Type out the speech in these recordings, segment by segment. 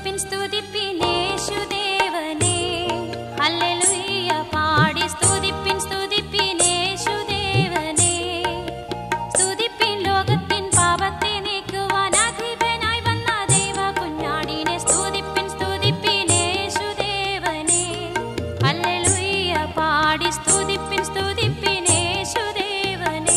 സ്തുതിപ്പിൻ സ്തുതിപ്പിൻ യേശുദേവനെ hallelujah പാടി സ്തുതിപ്പിൻ സ്തുതിപ്പിൻ യേശുദേവനെ സ്തുതിപ്പിൻ ലോകത്തിൻ പാപത്തെ നീക്കുവാൻ അധിപനായി വന്ന ദൈവ കുഞ്ഞാടിനെ സ്തുതിപ്പിൻ സ്തുതിപ്പിൻ യേശുദേവനെ ഹല്ലേലൂയ പാടി സ്തുതിപ്പിൻ സ്തുതിപ്പിൻ യേശുദേവനെ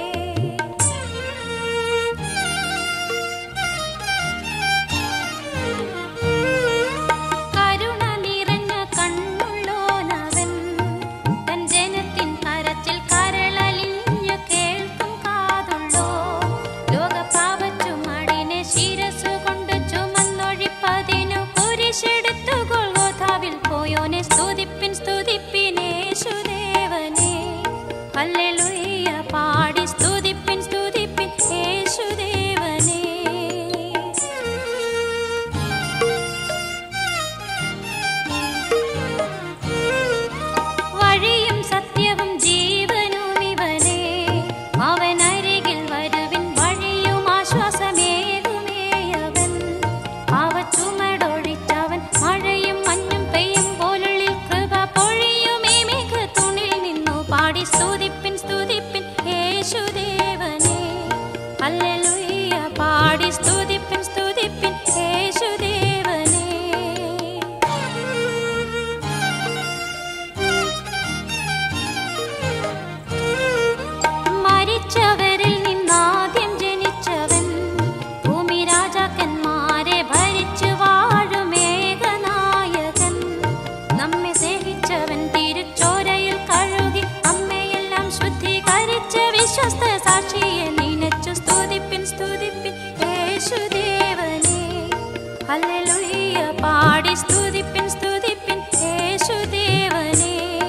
കരുണ നിറഞ്ഞ കണ്ണുള്ളോനവൻ തൻ ജനത്തിൻ കരച്ചിൽ കരളലിഞ്ഞു കേൾക്കും കാതുള്ളോ ലോകപാപച്ചുമടിനെ ശിരസു കൊണ്ട് ചുമന്നൊഴിപ്പതിനു കുരിശെടുത്തു ഗൊൽഗോഥാവിൽ പോയോനെ സ്തുതിപ്പിൻ സ്തുതിപ്പിൻ യേശുദേവനെ ഹല്ലേലൂയ പാടി സ്തുതിപ്പിൻ സ്തുതിപ്പിൻ യേശുദേവനെ വഴിയും സത്യവും ജീവനും ഇവനെ അവൻ അരികിൽ വരുവിൻ വഴിയും ആശ്വാസമേകുമേയവൻ അവ ചുമടൊഴിച്ചവൻ മഴയും മഞ്ഞും പെയ്യും പോലുള്ളിൽ കൃപ പൊഴിയുമേ മേഘത്തുണിൽ നിന്നു പാടി സ്തുതിപ്പിൻ സ്തുതിപ്പിൻ യേശുദേവനെ ഹല്ലേലൂയ പാടി സ്തുതിപ്പിൻ സ്തുതിപ്പിൻ യേശുദേവനെ മരിച്ചവരിൽ നിന്നാദ്യം ജനിച്ചവൻ ഭൂമി രാജാക്കന്മാരെ ഭരിച്ചു വാഴുമേഘനായകൻ നമ്മെ സ്നേഹിച്ചവൻ തിരുച്ചോരയിൽ കഴുകി അമ്മയെല്ലാം ശുദ്ധീകരിച്ച വിശ്വസ്ത സാക്ഷിയെ നിനച്ചു സ്തുതിപ്പിൻ സ്തുതിപ്പിൻ യേശുദേവനെ ഹല്ലേലൂയ പാടി സ്തുതിപ്പിൻ സ്തുതിപ്പിൻ യേശുദേവനെ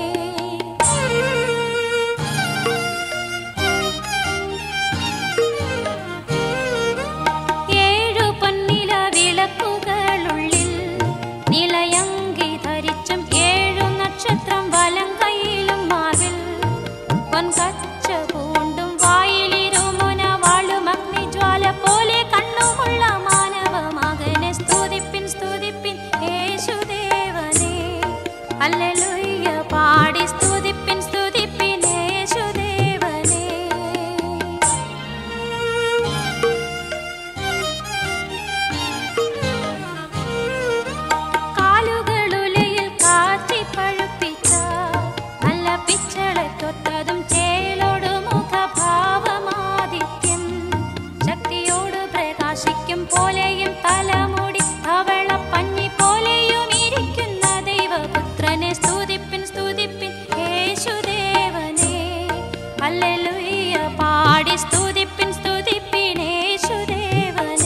ഏഴു പൊന്നില വിളക്കുകളുള്ളിൽ നിലയങ്കി ധരിച്ചും ഏഴു നക്ഷത്രം വലം കൈയിലും മാവിൽ പൊൻകച്ച പൂണ്ടും വായിലിരുമുന വാളും അഗ്നിജ്വാല പോലെ കണ്ണുമുള്ള മാനവ മകനെ സ്തുതിപ്പിൻ സ്തുതിപ്പിൻ യേശുദേവനെ ഹല്ലേലൂയ പാടി സ്തുതിപ്പിൻ സ്തുതിപ്പിൻ യേശുദേവനെ കാലുകളുലയിൽ കാറ്റി പഴുപ്പിച്ച നല്ല പിച്ചളെ തൊട്ടതും ചേലോടു മുഖഭാവമാദിത്യം ശക്തിയോട് പ്രകാശിക്കും പോലെയും തലമുടി ധവള പഞ്ഞി പോലെയും ഇരിക്കുന്ന ദൈവപുത്രനെ സ്തുതിപ്പിൻ സ്തുതിപ്പിൻ യേശുദേവനെ ഹല്ലേലൂയ പാടി സ്തുതിപ്പിൻ സ്തുതിപ്പിൻ യേശുദേവനെ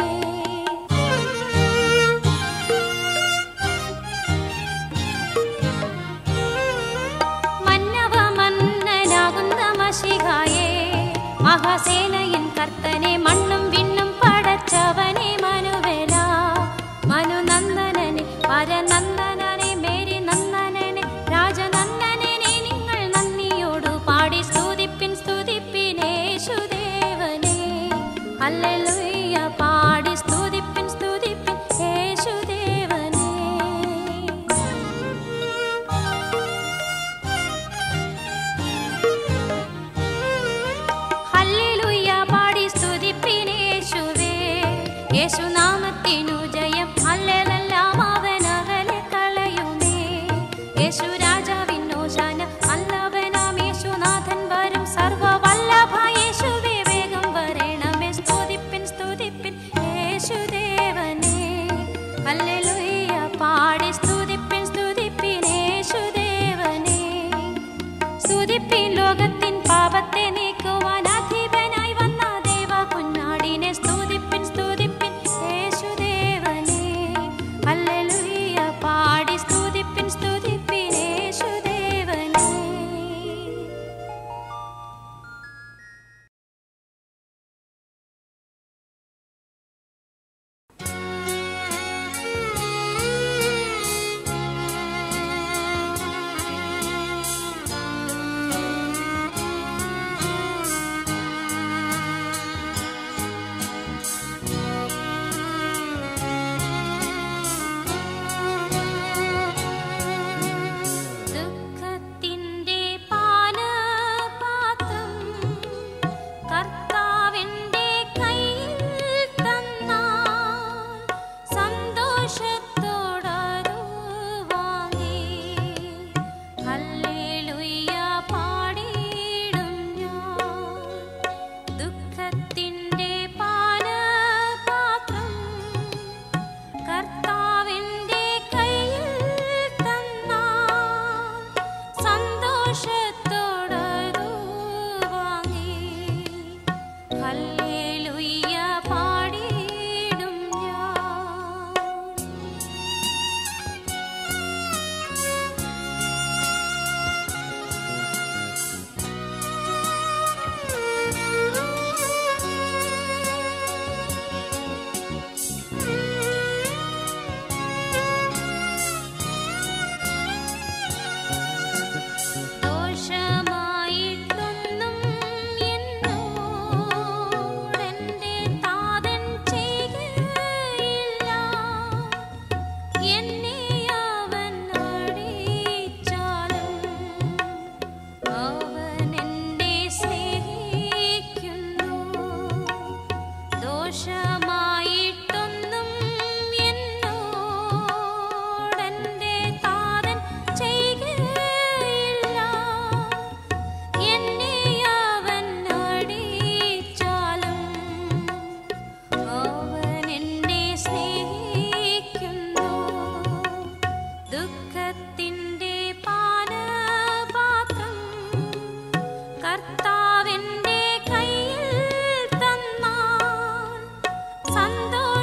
മന്നവ മന്നനാകുന്ന മഷികായേ മഹാസേനയിൻ കർത്തനെ മണ്ണും വിണ്ണും പടച്ചവനെ മനുവേല മനുനന്ദനനെ പരനന്ദനനെ മേരി നന്ദനനെ രാജനന്ദനനെ നിങ്ങൾ നന്ദിയോടു പാടി സ്തുതിപ്പിൻ സ്തുതിപ്പിൻ യേശുദേവനെ ഹല്ലേലൂയ പാടി സ്തുതിപ്പിൻ സ്തുതിപ്പിൻ യേശുദേവനെ ഹല്ലേലൂയ പാടി സ്തുതിപ്പിൻ യേശുവേ യേശുനാമത്തിനു ജയം അല്ലെല്ലാം അവൻ അകലെ കളയുമേ യേശു രാജാവിനോ ശാന അല്ലവനാം യേശുനാഥൻ വരും സർവ വല്ലഭ യേശുവേ വേഗം വരണമേ സ്തുതിപ്പിൻ സ്തുതിപ്പിൻ യേശുദേവനെ ഹല്ലേലൂയ പാടി സ്തുതിപ്പിൻ സ്തുതിപ്പിൻ യേശുദേവനെ സ്തുതിപ്പിൻ ലോകത്തിൻ പാപത്തെ നീക്കുവാൻ അധിപനായി വന്ന ദേവ കുഞ്ഞാടിനെ സ്തുതിപ്പിൻ സ്തുതിപ്പിൻ യേശുദേവനെ ഹല്ലേലൂയ പാടി സ്തുതിപ്പിൻ സ്തുതിപ്പിൻ യേശുദേവനെ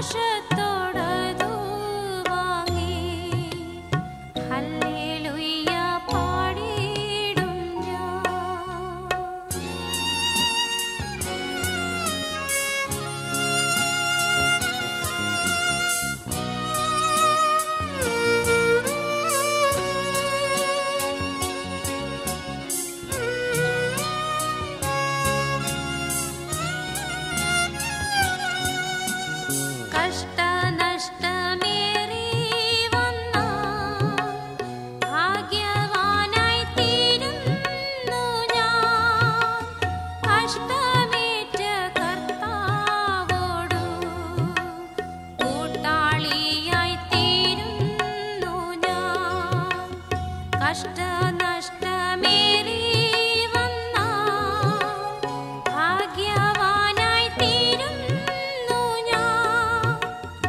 സന്തോഷത്തോടതു വാങ്ങി ഹല്ലേലൂയ പാടിയിടും ഞാൻ കഷ്ടനഷ്ടമേറി വന്നാൽ ഭാഗ്യവാനായി തീരുന്നു ഞാൻ കഷ്ടമേറ്റ കർത്താവോടു കൂട്ടാളിയായി തീരുന്നു ഞാൻ കഷ്ടനഷ്ടമേറി വന്നാൽ ഭാഗ്യവാനായി തീരുന്നു ഞാൻ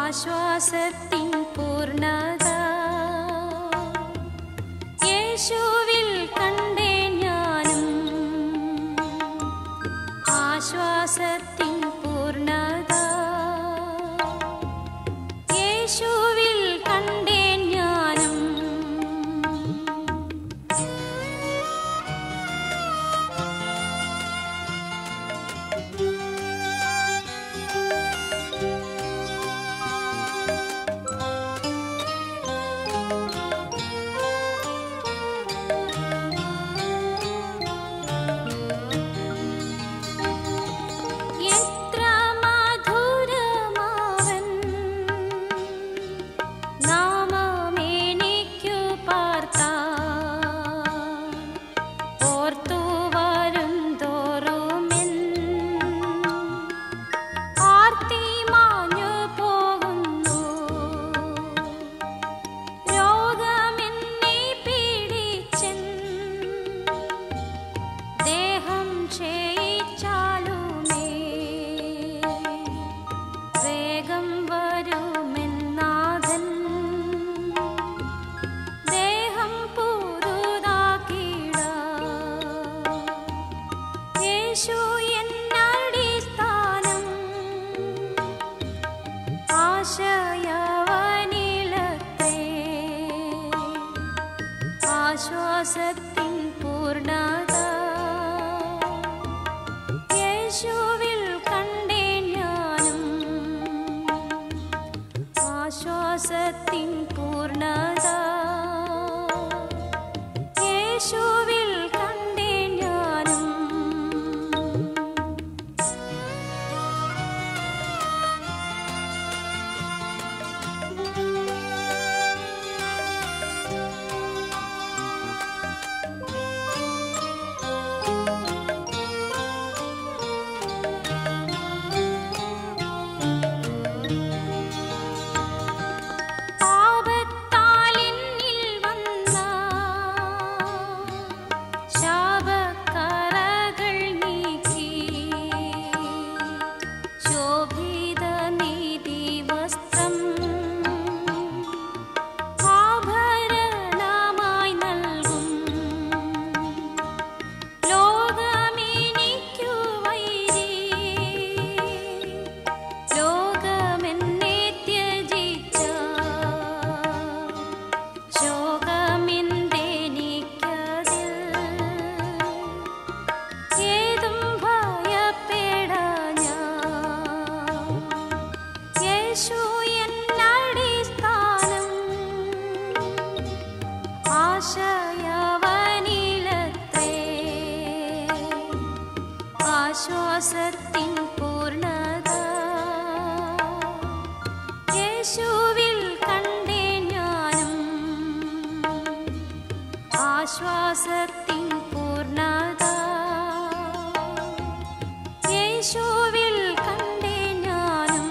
ആശ്വാസത്തിൻ പൂർണ്ണത യേശുവിൽ കണ്ടേ ഞാനും ആശ്വാസത്തിൻ പൂർണ്ണത യേശുവിൽ കണ്ടേ ഞാനും എത്ര മധുരമാവൻ നാമമേനിക്കു പാർത്താൻ ഓർത്തു വരും തോറുമെൻ ആർത്തി മാഞ്ഞു പോകുന്നു രോഗമെന്നെ പീഡിച്ചെൻ ദേഹം ക്ഷയിച്ചാലുമേ വേഗം വരുമെന്നാഥൻ ദേഹം പുതുതാക്കിട യേശു എന്നടിസ്ഥാനം ആശയവനിലത്തെ ആശ്വാസത്തിൻ പൂർണ്ണത യേശുവിൽ കണ്ടേ ഞാനും ആശ്വാസത്തിൻ പൂർണ്ണത യേശുവിൽ കണ്ടേ ഞാനും പാപത്താലിന്നിൽ വന്ന ശാപക്കറകൾ നീക്കി ശോഭിത നീതി വസ്ത്രം ആഭരണമായി നൽകും ലോകമെനിക്കു വൈരി ലോകമെന്നെ ത്യജിച്ച ശോകമെന്തെനിക്കതിൽ ഏതും ഭയപ്പെടാ ഞാൻ യേശു എന്നടിസ്ഥാനം ആശയവനിലത്തെ ആശ്വാസത്തിൻ പൂർണ്ണത യേശുവിൽ കണ്ടേ ഞാനും ആശ്വാസത്തിൻ പൂർണ്ണത യേശുവിൽ കണ്ടേ ഞാനും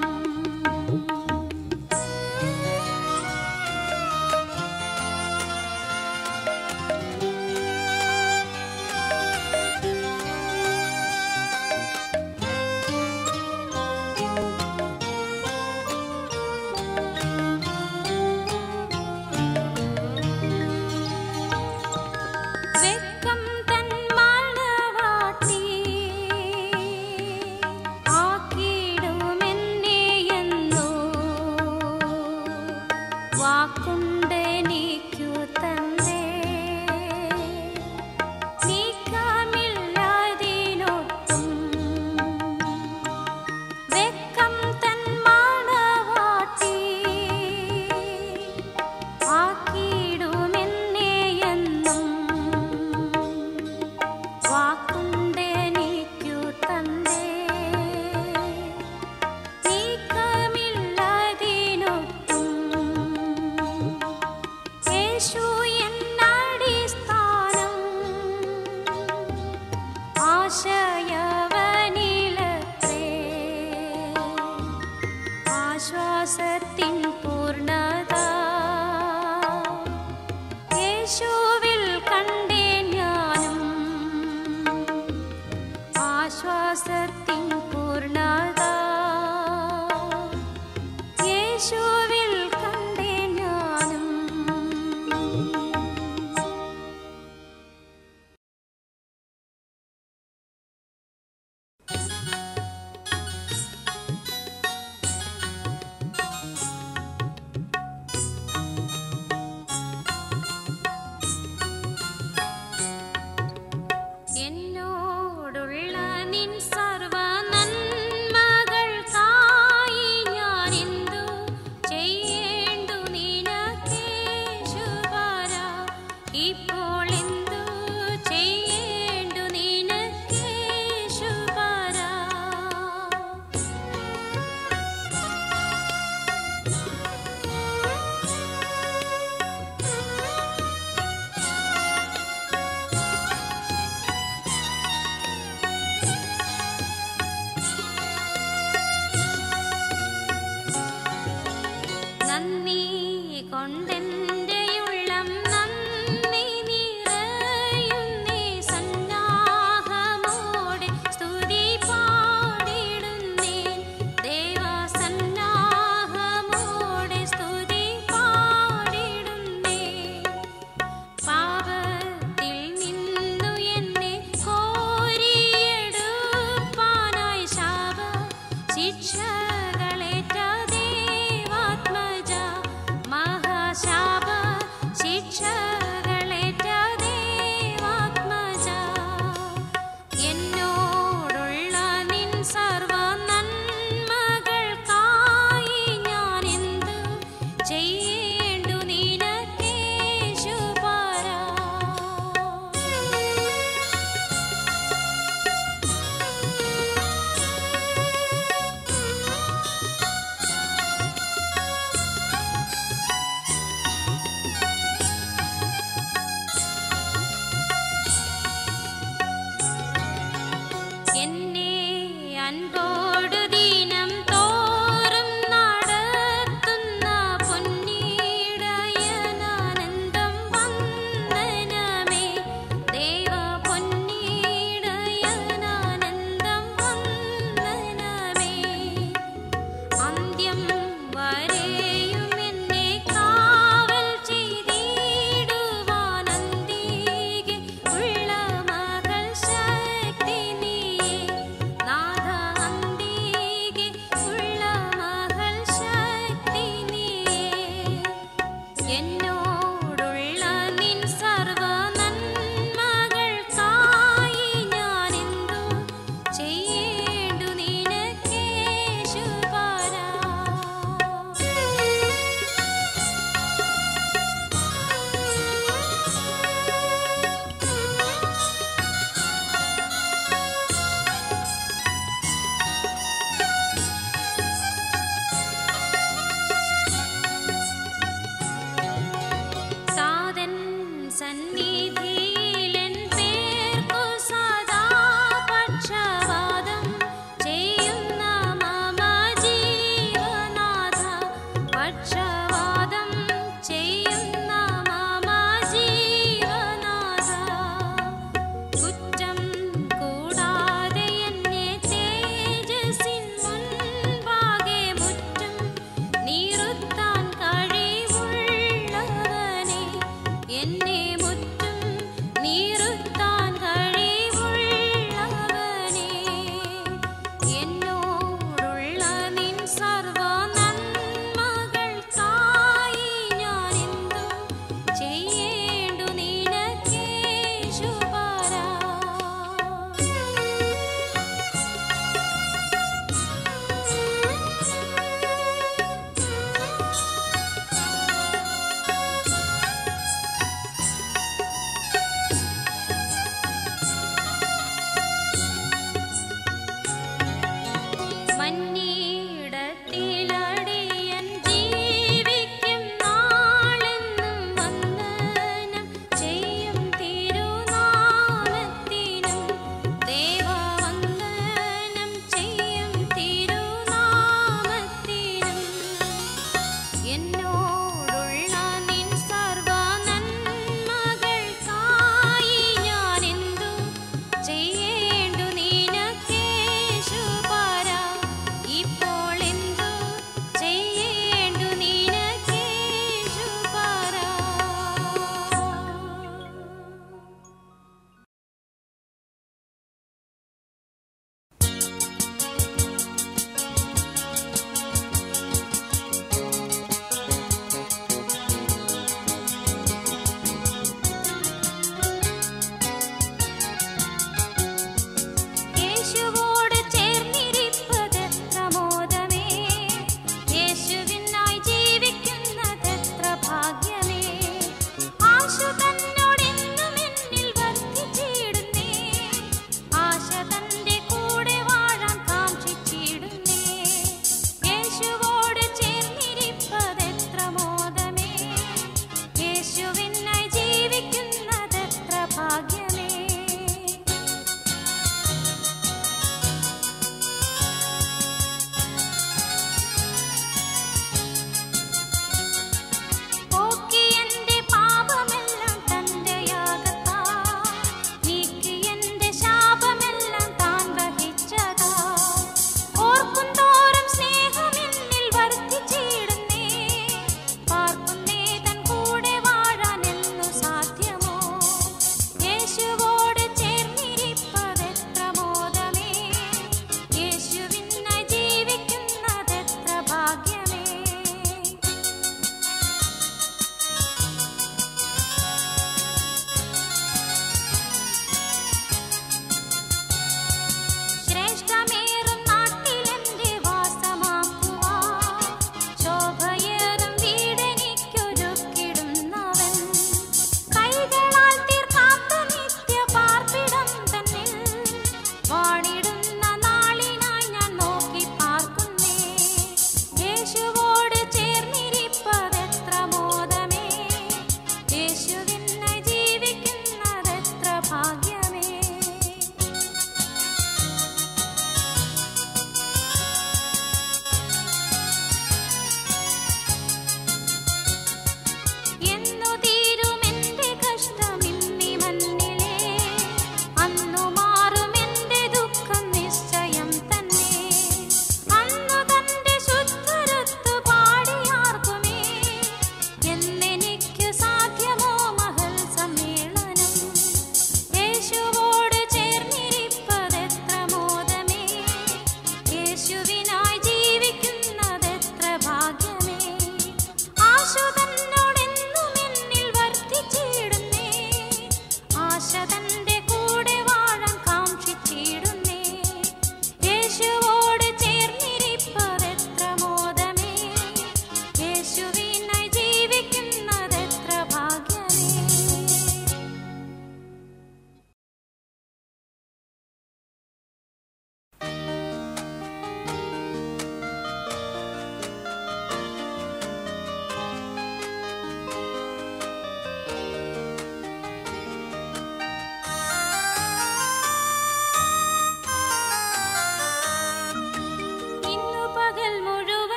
വെക്കം തൻ മണവാട്ടി ആക്കിയിടുമെന്നെ എന്നോ വാക്കുണ്ടെനിക്കു തന്നേ നീക്കമില്ലതിനൊട്ടും വെക്കം തൻ മണവാട്ടി ആക്കിയിടുമെന്നെ എന്നും വാക്കുണ്ടെനിക്കു തന്നേ നീക്കമില്ലതിനൊട്ടും യേശു എന്നടിസ്ഥാനം ആശയവനിലത്രേ ആശ്വാസത്തിൻ പൂർണ്ണത യേശുവിൽ കണ്ടേ ഞാനും ആശ്വാസത്തിൻ പൂർണ്ണത ശിക്ഷകളേറ്റ ദേവാത്മജ മഹാശാപ ശിക്ഷകളേറ്റ ദേവാത്മജ എന്നോടുള്ള നിൻ സർവ നന്മകൾക്കായി ഞാൻ എന്ത് ചെയ്യേണ്ടു നിനക്കേശുപരാ യേശുവേ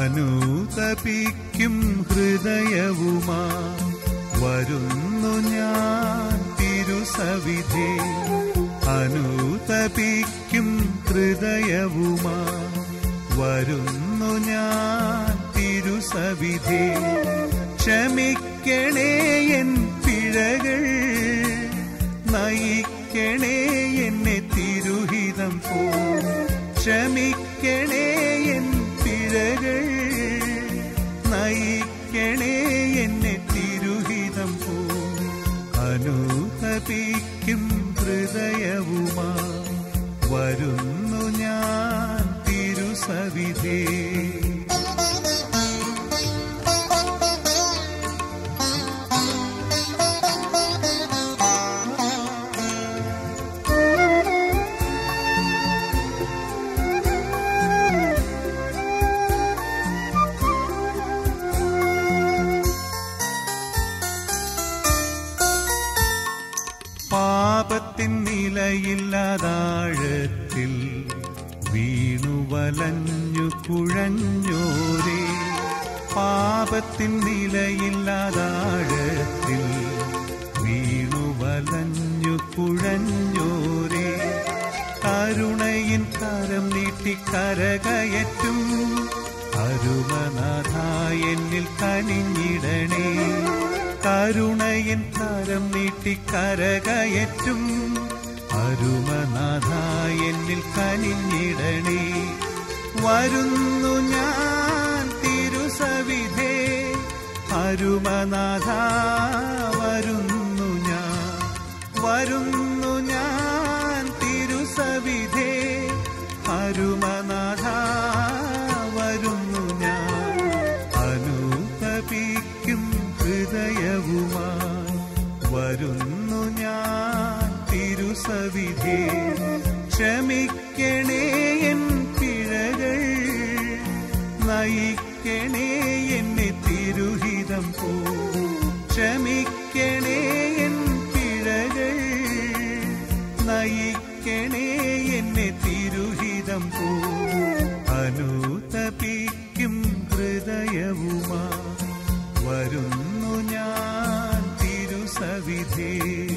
അനുതപിക്കും ഹൃദയവുമാ വരുന്നു ഞാൻ തിരുസവിധേ അനുതപിക്കും ഹൃദയവുമാ വരുന്നു ഞാൻ തിരുസവിധേ ക്ഷമിക്കണേ എൻ പിഴകൾ നയിക്കണേ എന്നെ തിരുഹിതം പോ ക്ഷമിക്കണേ എൻ പിഴകൾ നയിക്കണേ എന്നെ തിരുഹിതം പോ അനുതപിക്കും ഹൃദയവുമാ വരുന്നു ഞാൻ തിരുസവിധേ പാപത്തിൻ നിലയില്ലാതാഴത്തിൽ വീണു വലഞ്ഞു കുഴഞ്ഞോരേ പാപത്തിൻ നിലയില്ലാതാഴത്തിൽ വീണു വലഞ്ഞു കുഴഞ്ഞോരേ കരുണയിൻ കരം നീട്ടി കരകയറ്റും അരുമനാഥ എന്നിൽ കനിഞ്ഞിടണേ കരുണയിൻ കരം നീട്ടി കരകയറ്റും അരുമനാഥ എന്നിൽ കനിഞ്ഞിടണേ വരുന്നു ഞാൻ തിരുസവിധേ അരുമനാഥ വരുന്നു ഞാൻ വരുന്നു ഞാൻ തിരുസവിധേ അരുമനാഥ വരുന്നു ഞാൻ അനുതപിക്കും ഹൃദയവുമായി വരുന്നു ഞാൻ തിരുസവിധേ ക്ഷമിക്കണേ എൻ പിഴകൾ നയിക്കണേ എന്നെ തിരുഹിതം പോ ക്ഷമിക്കണേ എൻ പിഴകൾ നയിക്കണേ എന്നെ തിരുഹിതം പോ അനുതപിക്കും ഹൃദയവുമാ വരുന്നു ഞാൻ തിരുസവിധേ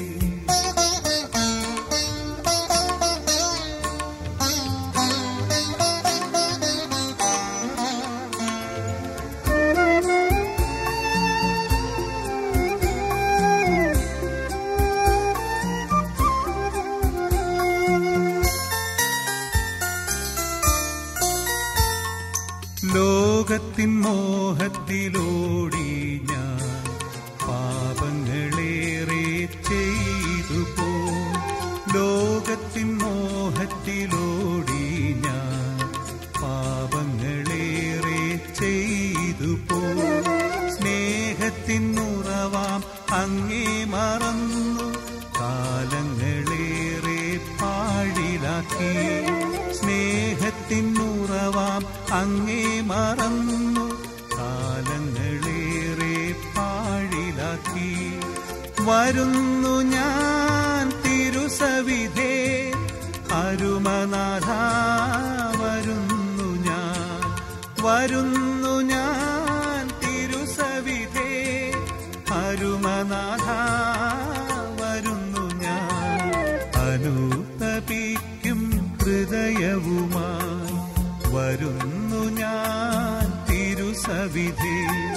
ലോകത്തിൻ മോഹത്തിലോടി ഞാൻ പാപങ്ങളേറെ ചെയ്തു പോ ലോകത്തിൻ മോഹത്തിലോടി ഞാൻ പാപങ്ങളേറെ ചെയ്തു പോ സ്നേഹത്തിൻ ഉറവാം അങ്ങേ മറന്നു കാലങ്ങളേറെ പാഴിലാക്കി സ്നേഹത്തിൻ ഉറവാം അങ്ങേ മറന്നു കാലങ്ങളേറെ പാഴിലാക്കി വരുന്നു ഞാൻ തിരുസവിധേ അരുമനാഥ വരുന്നു ഞാൻ വരുന്നു ഞാൻ തിരുസവിധേ അരുമനാഥ വരുന്നു ഞാൻ അനുതപിക്കും ഹൃദയവുമായി വരുന്നു ഞാൻ തിരുസവിധേ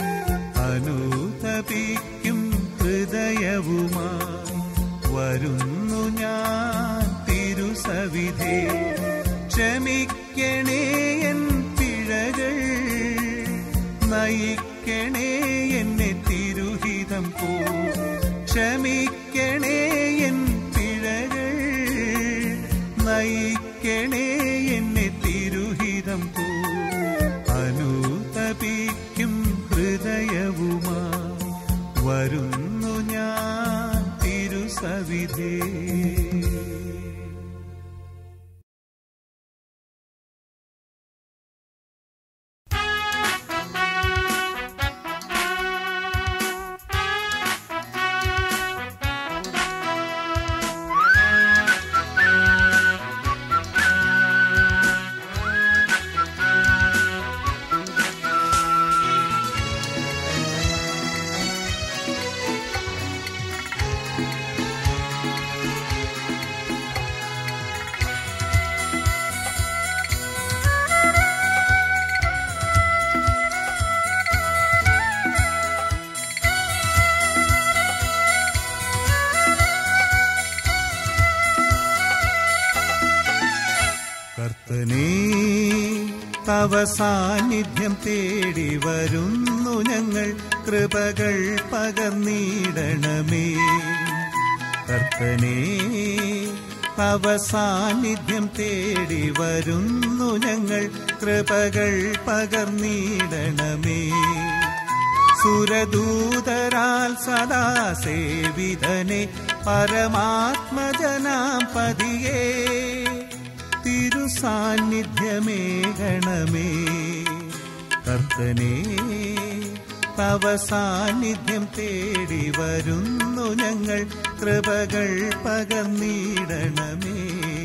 അനുതപിക്കും ഹൃദയവുമായി വരുന്നു ഞാൻ തിരുസവിധേ ക്ഷമിക്കണേ എൻ പിഴകൾ നയിക്കണേ എന്നെ തിരുഹിതം പോ ക്ഷമിക്കണേ എൻ പിഴകൾ നയിക്കണേ എന്നെ തിരുഹിതം പോ അനുതപിക്കും ഹൃദയവുമായി വരുന്നു ഞാൻ തിരുസവിധേ തവ സാന്നിധ്യം തേടി വരുന്നു ഞങ്ങൾ കൃപകൾ പകർന്നിടണമേ കർത്തനേ തവ സാന്നിധ്യം തേടി വരുന്നു ഞങ്ങൾ കൃപകൾ പകർന്നിടണമേ സുരദൂതരാൽ സദാ സേവിതനെ പരമാത്മജനാം പതിയേ തിരുസാന്നിധ്യമേകണമേ കർത്തനേ തവ സാന്നിധ്യം തേടി വരുന്നു ഞങ്ങൾ കൃപകൾ പകർന്നിടണമേ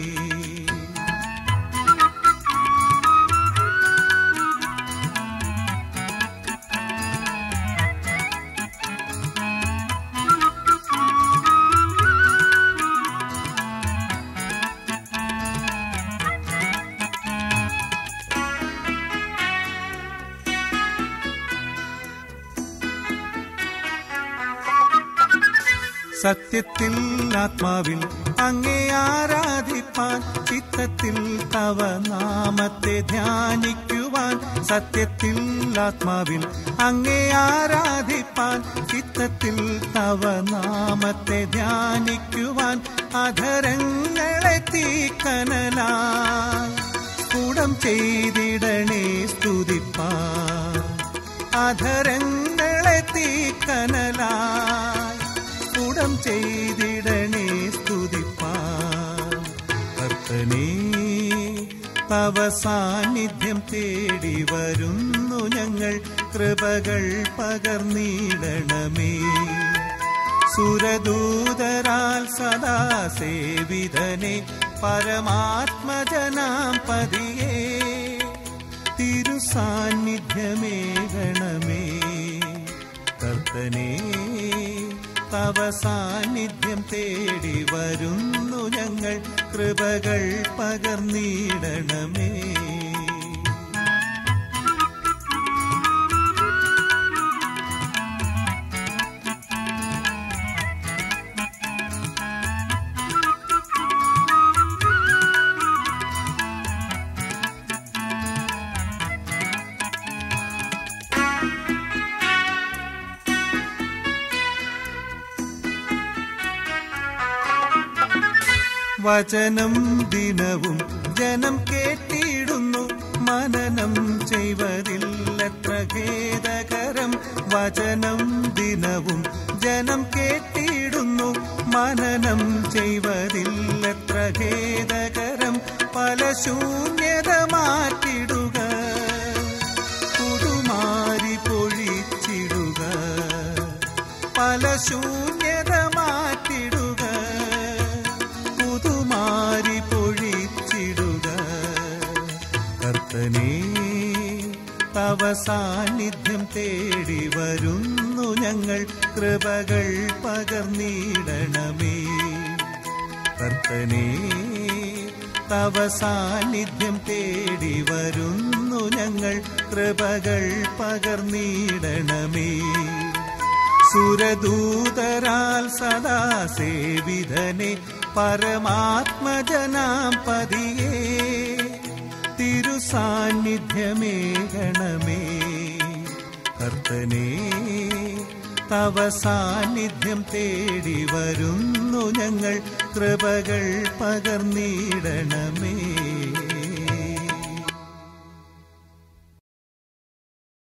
സത്യത്തിൽ ആത്മാവിൽ അങ്ങേ ആരാധിപ്പാൻ ചിത്തത്തിൽ തവ നാമത്തെ ധ്യാനിക്കുവാൻ സത്യത്തിൽ ആത്മാവിൽ അങ്ങേ ആരാധിപ്പാൻ ചിത്തത്തിൽ തവ നാമത്തെ ധ്യാനിക്കുവാൻ അധരങ്ങളെ തീക്കനലാൽ സ്ഫുടം ചെയ്തിടണേ സ്തുതിപ്പാൻ അധരങ്ങളെ തീക്കനലാൽ സ്ഫുടം ചെയ്തിടണേ സ്തുതിപ്പാൻ കർത്തനേ തവ സാന്നിധ്യം തേടി വരുന്നു ഞങ്ങൾ കൃപകൾ പകർന്നിടണമേ സുരദൂതരാൽ സദാ സേവിതനെ പരമാത്മജനാം പതിയേ തിരുസാന്നിധ്യമേകണമേ കർത്തനേ തവ സാന്നിധ്യം തേടി വരുന്നു ഞങ്ങൾ കൃപകൾ പകർന്നിടണമേ വചനം ദിനവും ജനം കേട്ടിടുന്നു മനനം ചെയ്വതില്ലത്ര ഖേദകരം വചനം ദിനവും ജനം കേട്ടിടുന്നു മനനം ചെയ്വതില്ലത്ര ഖേദകരം പല ശൂന്യത മാറ്റിടുക പുതുമാരി പൊഴിച്ചിടുക പല ശൂന്യത മാറ്റിടുക പുതുമാരി പൊഴിച്ചിടുക കർത്തനേ തവ സാന്നിധ്യം തേടി വരുന്നു ഞങ്ങൾ കൃപകൾ പകർന്നിടണമേ കർത്തനേ തവ സാന്നിധ്യം തേടി വരുന്നു ഞങ്ങൾ കൃപകൾ പകർന്നിടണമേ സുരദൂതരാൽ സദാ സേവിതനെ പരമാത്മജനാം പതിയേ തിരുസാന്നിധ്യമേകണമേ കർത്തനേ തവ സാന്നിധ്യം തേടി വരുന്നു ഞങ്ങൾ കൃപകൾ പകർന്നിടണമേ